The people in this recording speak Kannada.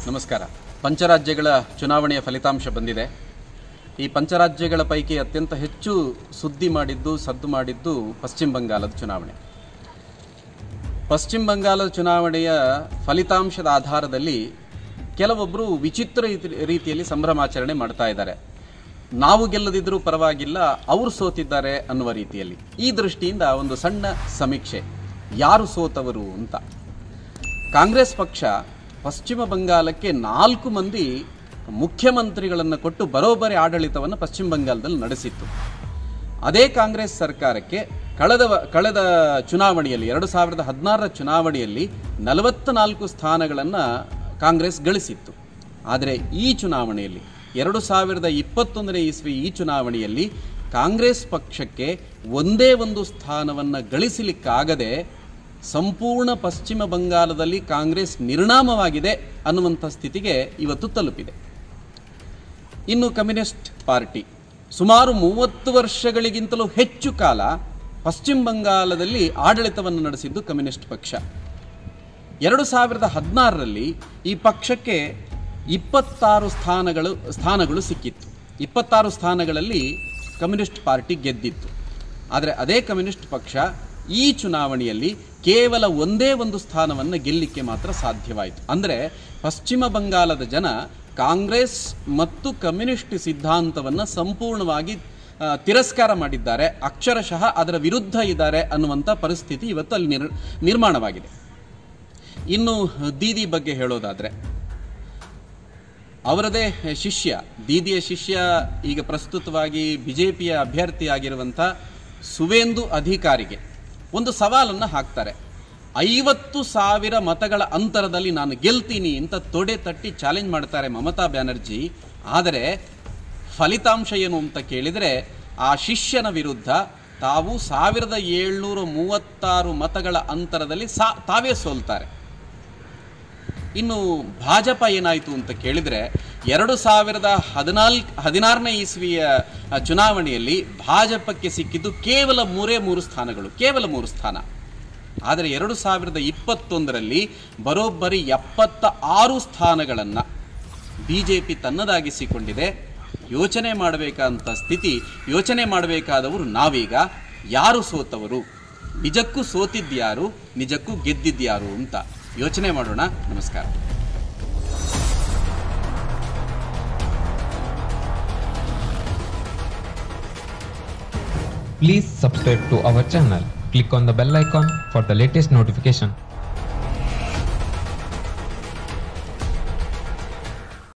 ನಮಸ್ಕಾರ ಪಂಚರಾಜ್ಯಗಳ ಚುನಾವಣೆಯ ಫಲಿತಾಂಶ ಬಂದಿದೆ ಈ ಪಂಚರಾಜ್ಯಗಳ ಪೈಕಿ ಅತ್ಯಂತ ಹೆಚ್ಚು ಸುದ್ದಿ ಮಾಡಿದ್ದು ಸದ್ದು ಮಾಡಿದ್ದು ಪಶ್ಚಿಮ ಬಂಗಾಳದ ಚುನಾವಣೆ ಪಶ್ಚಿಮ ಬಂಗಾಳದ ಚುನಾವಣೆಯ ಫಲಿತಾಂಶದ ಆಧಾರದಲ್ಲಿ ಕೆಲವೊಬ್ಬರು ವಿಚಿತ್ರ ರೀತಿ- ರೀತಿಯಲ್ಲಿ ಸಂಭ್ರಮಾಚರಣೆ ಮಾಡ್ತಾ ಇದ್ದಾರೆ ನಾವು ಗೆಲ್ಲದಿದ್ರೂ ಪರವಾಗಿಲ್ಲ ಅವರು ಸೋತಿದ್ದಾರೆ ಅನ್ನುವ ರೀತಿಯಲ್ಲಿ ಈ ದೃಷ್ಟಿಯಿಂದ ಒಂದು ಸಣ್ಣ ಸಮೀಕ್ಷೆ ಯಾರು ಸೋತವರು ಅಂತ ಕಾಂಗ್ರೆಸ್ ಪಕ್ಷ ಪಶ್ಚಿಮ ಬಂಗಾಳಕ್ಕೆ ನಾಲ್ಕು ಮಂದಿ ಮುಖ್ಯಮಂತ್ರಿಗಳನ್ನು ಕೊಟ್ಟು ಬರೋಬ್ಬರಿ ಆಡಳಿತವನ್ನು ಪಶ್ಚಿಮ ಬಂಗಾಳದಲ್ಲಿ ನಡೆಸಿತ್ತು ಅದೇ ಕಾಂಗ್ರೆಸ್ ಸರ್ಕಾರಕ್ಕೆ ಕಳೆದ ವ- ಕಳೆದ ಚುನಾವಣೆಯಲ್ಲಿ ಎರಡು ಸಾವಿರದ ಹದಿನಾರರ ಚುನಾವಣೆಯಲ್ಲಿ ನಲವತ್ತ ನಾಲ್ಕು ಸ್ಥಾನಗಳನ್ನು ಕಾಂಗ್ರೆಸ್ ಗಳಿಸಿತ್ತು ಆದರೆ ಈ ಚುನಾವಣೆಯಲ್ಲಿ ಎರಡು ಸಾವಿರದ ಇಪ್ಪತ್ತೊಂದನೇ ಇಸ್ವಿ ಈ ಚುನಾವಣೆಯಲ್ಲಿ ಕಾಂಗ್ರೆಸ್ ಪಕ್ಷಕ್ಕೆ ಒಂದೇ ಒಂದು ಸ್ಥಾನವನ್ನು ಗಳಿಸಲಿಕ್ಕಾಗದೆ ಸಂಪೂರ್ಣ ಪಶ್ಚಿಮ ಬಂಗಾಳದಲ್ಲಿ ಕಾಂಗ್ರೆಸ್ ನಿರ್ಣಾಮವಾಗಿದೆ ಅನ್ನುವಂಥ ಸ್ಥಿತಿಗೆ ಇವತ್ತು ತಲುಪಿದೆ ಇನ್ನು ಕಮ್ಯುನಿಸ್ಟ್ ಪಾರ್ಟಿ ಸುಮಾರು ಮೂವತ್ತು ವರ್ಷಗಳಿಗಿಂತಲೂ ಹೆಚ್ಚು ಕಾಲ ಪಶ್ಚಿಮ ಬಂಗಾಳದಲ್ಲಿ ಆಡಳಿತವನ್ನು ನಡೆಸಿದ್ದು ಕಮ್ಯುನಿಸ್ಟ್ ಪಕ್ಷ ಎರಡು ಸಾವಿರದ ಹದಿನಾರರಲ್ಲಿ ಈ ಪಕ್ಷಕ್ಕೆ ಇಪ್ಪತ್ತಾರು ಸ್ಥಾನಗಳು ಸ್ಥಾನಗಳು ಸಿಕ್ಕಿತ್ತು ಇಪ್ಪತ್ತಾರು ಸ್ಥಾನಗಳಲ್ಲಿ ಕಮ್ಯುನಿಸ್ಟ್ ಪಾರ್ಟಿ ಗೆದ್ದಿತ್ತು ಆದರೆ ಅದೇ ಕಮ್ಯುನಿಸ್ಟ್ ಪಕ್ಷ ಈ ಚುನಾವಣೆಯಲ್ಲಿ ಕೇವಲ ಒಂದೇ ಒಂದು ಸ್ಥಾನವನ್ನು ಗೆಲ್ಲಿಕ್ಕೆ ಮಾತ್ರ ಸಾಧ್ಯವಾಯಿತು ಅಂದರೆ ಪಶ್ಚಿಮ ಬಂಗಾಳದ ಜನ ಕಾಂಗ್ರೆಸ್ ಮತ್ತು ಕಮ್ಯುನಿಸ್ಟ್ ಸಿದ್ಧಾಂತವನ್ನು ಸಂಪೂರ್ಣವಾಗಿ ಆ, ತಿರಸ್ಕಾರ ಮಾಡಿದ್ದಾರೆ ಅಕ್ಷರಶಃ ಅದರ ವಿರುದ್ಧ ಇದ್ದಾರೆ ಅನ್ನುವಂಥ ಪರಿಸ್ಥಿತಿ ಇವತ್ತು ಅಲ್ಲಿ ನಿರ್ ನಿರ್ಮಾಣವಾಗಿದೆ ಇನ್ನು ದೀದಿ ಬಗ್ಗೆ ಹೇಳೋದಾದರೆ ಅವರದೇ ಶಿಷ್ಯ ದೀದಿಯ ಶಿಷ್ಯ ಈಗ ಪ್ರಸ್ತುತವಾಗಿ ಬಿ ಜೆ ಪಿಯ ಅಭ್ಯರ್ಥಿಯಾಗಿರುವಂಥ ಸುವೇಂದು ಅಧಿಕಾರಿಗೆ ಒಂದು ಸವಾಲನ್ನು ಹಾಕ್ತಾರೆ ಐವತ್ತು ಸಾವಿರ ಮತಗಳ ಅಂತರದಲ್ಲಿ ನಾನು ಗೆಲ್ತೀನಿ ಅಂತ ತೊಡೆ ತಟ್ಟಿ ಚಾಲೆಂಜ್ ಮಾಡ್ತಾರೆ ಮಮತಾ ಬ್ಯಾನರ್ಜಿ ಆದರೆ ಫಲಿತಾಂಶ ಏನು ಅಂತ ಕೇಳಿದರೆ ಆ ಶಿಷ್ಯನ ವಿರುದ್ಧ ತಾವು ಸಾವಿರದ ಏಳ್ನೂರ ಮೂವತ್ತಾರು ಮತಗಳ ಅಂತರದಲ್ಲಿ ಸಾ ತಾವೇ ಸೋಲ್ತಾರೆ ಇನ್ನು ಭಾಜಪ ಏನಾಯಿತು ಅಂತ ಕೇಳಿದರೆ ಎರಡು ಸಾವಿರದ ಹದಿನಾಲ್ಕು ಹದಿನಾರನೇ ಇಸ್ವಿಯ ಆ, ಚುನಾವಣೆಯಲ್ಲಿ ಭಾಜಪಕ್ಕೆ ಸಿಕ್ಕಿದ್ದು ಕೇವಲ ಮೂರೇ ಮೂರು ಸ್ಥಾನಗಳು ಕೇವಲ ಮೂರು ಸ್ಥಾನ ಆದರೆ ಎರಡು ಸಾವಿರದ ಇಪ್ಪತ್ತೊಂದರಲ್ಲಿ ಬರೋಬ್ಬರಿ ಎಪ್ಪತ್ತ ಆರು ಸ್ಥಾನಗಳನ್ನು ಬಿ ಜೆ ಪಿ ತನ್ನದಾಗಿಸಿಕೊಂಡಿದೆ ಯೋಚನೆ ಮಾಡಬೇಕಂತ ಸ್ಥಿತಿ ಯೋಚನೆ ಮಾಡಬೇಕಾದವರು ನಾವೀಗ ಯಾರು ಸೋತವರು ನಿಜಕ್ಕೂ ಸೋತಿದ್ಯಾರು ನಿಜಕ್ಕೂ ಗೆದ್ದಿದ್ಯಾರು ಅಂತ ಯೋಚನೆ ಮಾಡೋಣ ನಮಸ್ಕಾರ Please subscribe to our channel. Click on the bell icon for the latest notification.